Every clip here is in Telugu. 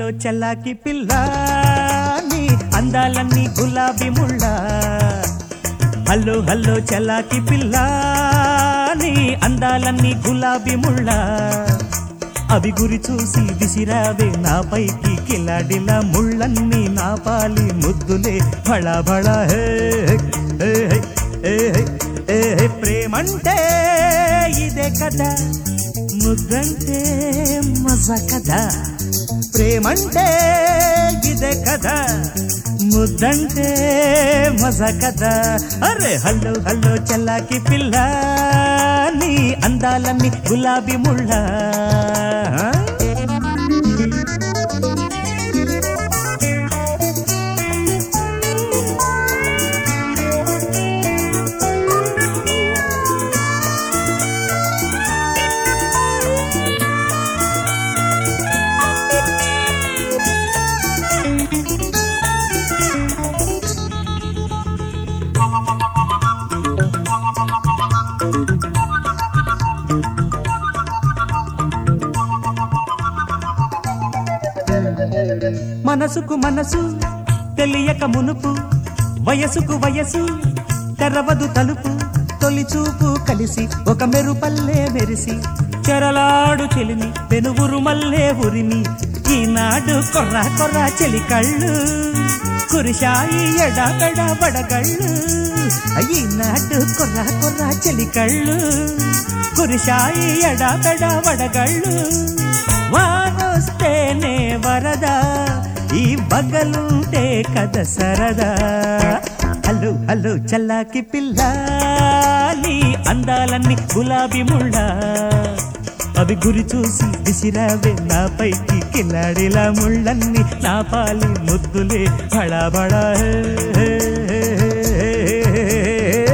చల్లాకి పిల్ల నీ అందాలన్నీ గులాబీ ముళ్ళ హలో హలో చల్లాకి పిల్ల నీ అందాలన్నీ గులాబీ ముళ్ళ అవి గురి చూసి విసిరావే నా పైకి కిలాడిల ముళ్ళన్నీ నా పాలి ముద్దులే బళ బళ హే హే, హే, హే, హే, హే, ప్రేమంటే ఇదే కదా ముద్దంటే మజా కదా ప్రేమంటే ఇదే కదా ముద్దంటే మజా కదా అరే హల్లో హల్లో చల్లాకి పిల్ల నీ అందాలన్నీ గులాబీ ముళ్ళ మనసుకు మనసు తెలియక మునుపు వయసుకు వయసు తెరవదు తలుపు తొలి చూపు కలిసి ఒక మెరుపల్లే మెరిసి చెరలాడు చెలిమి పెనుగురు మల్లే ఉరిమి ఈనాడు కొర్ర కొర్ర చెలి కళ్ళు కురిశాయి ఎడాపెడ బడగళ్ళు ఈనాడు కొర్ర కొర్ర చెలి కళ్ళు కురిశాయి ఎడాపెడ వడగళ్ళు వానొస్తేనే వరద ఈ బగలుంటే కథ సరదా హలో హలో చల్లాకి పిల్ల నీ అందాలన్నీ గులాబీ ముళ్ళ అవి గురి చూసి విసిరావే నా పైకి కిలాడిలా ముళ్ళన్నీ నా పాలి ముద్దులే బడా బడా హే, హే, హే, హే, హే.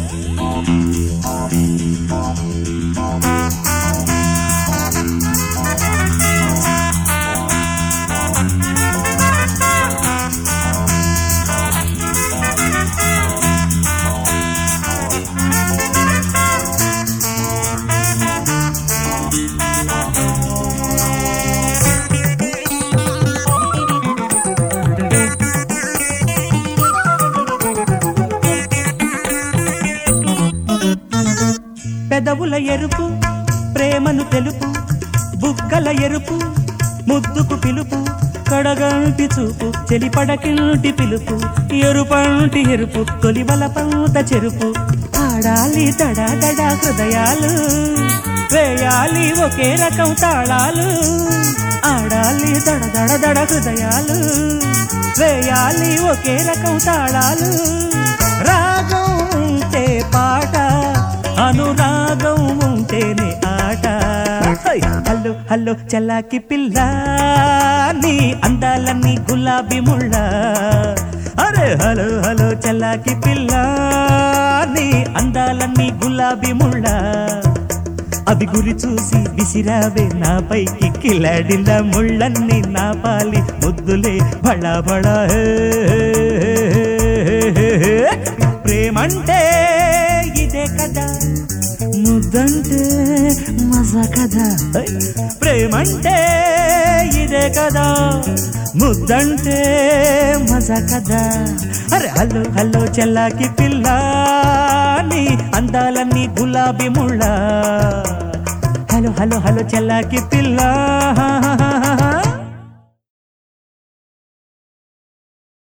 పెదవుల ఎరుపు ప్రేమను తెలుపు బుక్కల ఎరుపు ముద్దుకు పిలుపు కడగంటి చూపు చెలిపడకింటి పిలుపు ఎరుపంటి ఎరుపు తొలివల పంత చెరుపు ఆడాలి దడగడ హృదయాలు వేయాలి ఒకే రకం తాళాలు ఆడాలి దడ దడ దడ హృదయాలు వేయాలి ఒకే రకం తాళాలు రాగం ఉంటే పాట అనురాగం ఉంటేనే ఆట హై! హలో హలో చల్లాకి పిల్ల నీ అందాలన్నీ గులాబీ ముళ్ళ అరే హలో హలో చల్లాకి పిల్ల నీ అందాలన్నీ గులాబీ ముళ్ళ అవి గురి చూసి విసిరావే నా పైకి కిలాడిల ముళ్ళన్నీ నా పాలి ముద్దులే బళ బళ హే, హే, హే, హే. ప్రేమంటే ఇదే కదా ముద్దంటే మజా కదా హై! ప్రేమంటే ఇదే కదా ముద్దంటే మజా కదా అరే హలో హలో చెల్లాకి పిల్ల నీ అందాలన్నీ గులాబీ ముళ్ళ హలో హలో హలో చెల్లాకి పిల్ల